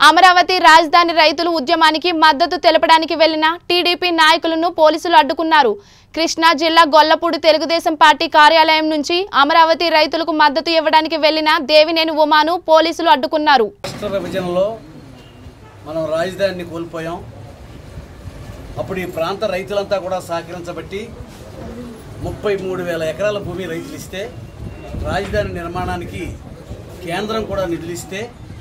అమరావతి రాజధాని రైతులు ఉద్యమానికి మద్దతు తెలపడానికి వెళ్లిన టీడీపీ నాయకులను పోలీసులు అడ్డుకున్నారు కృష్ణా జిల్లా గొల్లపూడి తెలుగుదేశం పార్టీ కార్యాలయం నుంచి అమరావతి రైతులకు మద్దతు ఇవ్వడానికి వెళ్లిన దేవినేని ఉమాను పోలీసులు అడ్డుకున్నారు రాష్ట్ర విభజనలో మనం రాజధానిని కోల్పోయాం అప్పుడు ఈ ప్రాంత రైతులంతా కూడా సహకరించబట్టి ముప్పై మూడు వేల ఎకరాల భూమి రైతులు ఇస్తే రాజధాని నిర్మాణానికి కేంద్రం కూడా నిధులు ఇస్తే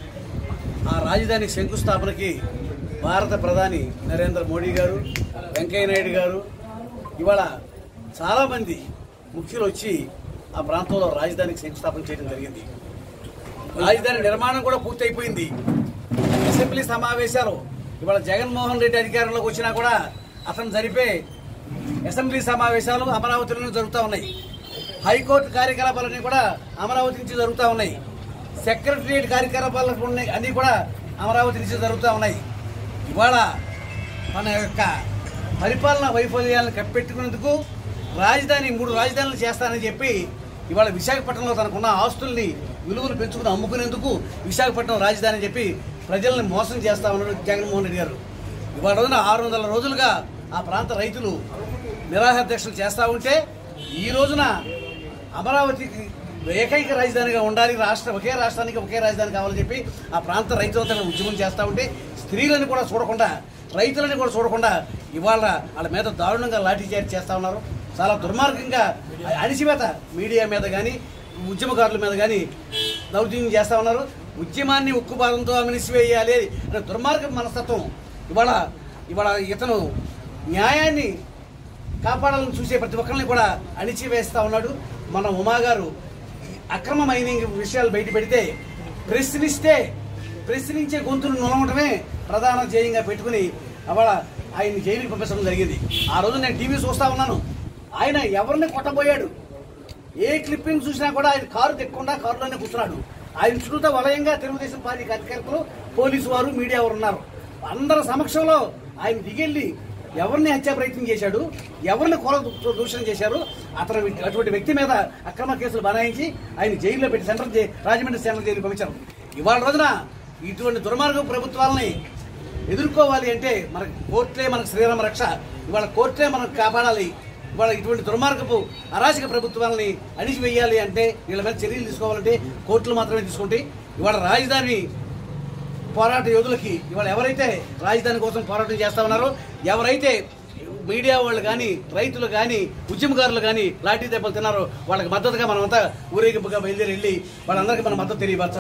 ఆ రాజధాని శంకుస్థాపనకి భారత ప్రధాని నరేంద్ర మోడీ గారు వెంకయ్య నాయుడు గారు ఇవాళ చాలామంది ముఖ్యులు వచ్చి ఆ ప్రాంతంలో రాజధానికి శంకుస్థాపన చేయడం జరిగింది రాజధాని నిర్మాణం కూడా పూర్తయిపోయింది అసెంబ్లీ సమావేశాలు ఇవాళ జగన్మోహన్ రెడ్డి అధికారంలోకి వచ్చినా కూడా అతను జరిపే అసెంబ్లీ సమావేశాలు అమరావతిలోనే జరుగుతూ ఉన్నాయి హైకోర్టు కార్యకలాపాలన్నీ కూడా అమరావతి నుంచి జరుగుతూ ఉన్నాయి సెక్రటరియట్ కార్యకలాపాలు ఉన్నాయి అన్నీ కూడా అమరావతి నుంచి జరుగుతూ ఉన్నాయి ఇవాళ మన యొక్క పరిపాలన వైఫల్యాలను కప్పెట్టుకునేందుకు రాజధాని మూడు రాజధానులు చేస్తానని చెప్పి ఇవాళ విశాఖపట్నంలో తనకున్న ఆస్తుల్ని విలువలు పెంచుకుని అమ్ముకునేందుకు విశాఖపట్నం రాజధాని అని చెప్పి ప్రజల్ని మోసం చేస్తా ఉన్నాడు జగన్మోహన్ రెడ్డి గారు ఇవాళ రోజున ఆరు వందల రోజులుగా ఆ ప్రాంత రైతులు నిరాహార దీక్షలు చేస్తూ ఉంటే ఈ రోజున అమరావతికి ఏకైక రాజధానిగా ఉండాలి రాష్ట్ర ఒకే రాష్ట్రానికి ఒకే రాజధాని కావాలని చెప్పి ఆ ప్రాంత రైతులతో ఉద్యమం చేస్తూ ఉంటే స్త్రీలను కూడా చూడకుండా రైతులని కూడా చూడకుండా ఇవాళ వాళ్ళ మీద దారుణంగా లాఠీచార్జ్ చేస్తూ ఉన్నారు చాలా దుర్మార్గంగా అణిచివేత మీడియా మీద కానీ ఉద్యమకారుల మీద కానీ దౌర్జన్యం చేస్తూ ఉన్నారు ఉద్యమాన్ని ఉక్కుపాదంతో అమినిసివేయాలి అనే దుర్మార్గ మనస్తత్వం ఇవాళ ఇవాళ ఇతను న్యాయాన్ని కాపాడాలని చూసే ప్రతి ఒక్కరిని కూడా అణిచివేస్తా ఉన్నాడు మన ఉమా గారు అక్రమ మైనింగ్ విషయాలు బయట పెడితే ప్రశ్నిస్తే ప్రశ్నించే గొంతును నొలవటమే ప్రధాన ధ్యేయంగా పెట్టుకుని అవాళ ఆయన్ని జైలుకి పంపించడం జరిగింది ఆ రోజు నేను టీవీ చూస్తా ఉన్నాను ఆయన ఎవరిని కొట్టబోయాడు ఏ క్లిప్పింగ్ చూసినా కూడా ఆయన కారు తెక్కకుండా కారులోనే కూర్చున్నాడు ఆయన చుట్టూ వలయంగా తెలుగుదేశం పార్టీ కార్యకర్తలు పోలీసు వారు మీడియా వారు ఉన్నారు అందరి సమక్షంలో ఆయన దిగెళ్ళి ఎవరిని హత్యా ప్రయత్నం చేశాడు ఎవరిని కొల దూషణ చేశారు అతను అటువంటి వ్యక్తి మీద అక్రమ కేసులు బనాయించి ఆయన జైల్లో పెట్టి సెంట్రల్ జై- రాజమండ్రి సెంట్రల్ జైలు పంపించారు ఇవాళ రోజున ఇటువంటి దుర్మార్గ ప్రభుత్వాలని ఎదుర్కోవాలి అంటే మనకు కోర్టులే మనకు శ్రీరామ రక్ష ఇవాళ కోర్టులే మనకు కాపాడాలి ఇవాళ ఇటువంటి దుర్మార్గపు అరాచక ప్రభుత్వాలని అణిచివేయాలి అంటే వీళ్ళ మీద చర్యలు తీసుకోవాలంటే కోర్టులు మాత్రమే తీసుకుంటే ఇవాళ రాజధాని పోరాట యోధులకి ఇవాళ ఎవరైతే రాజధాని కోసం పోరాటం చేస్తా ఉన్నారో ఎవరైతే మీడియా వాళ్ళు కానీ రైతులు కానీ ఉద్యమకారులు కానీ లాఠీ దెబ్బలు తిన్నారో వాళ్ళకి మద్దతుగా మనమంతా ఊరేగింపుగా బయలుదేరి వెళ్ళి వాళ్ళందరికీ మన మద్దతు తెలియపరచాలి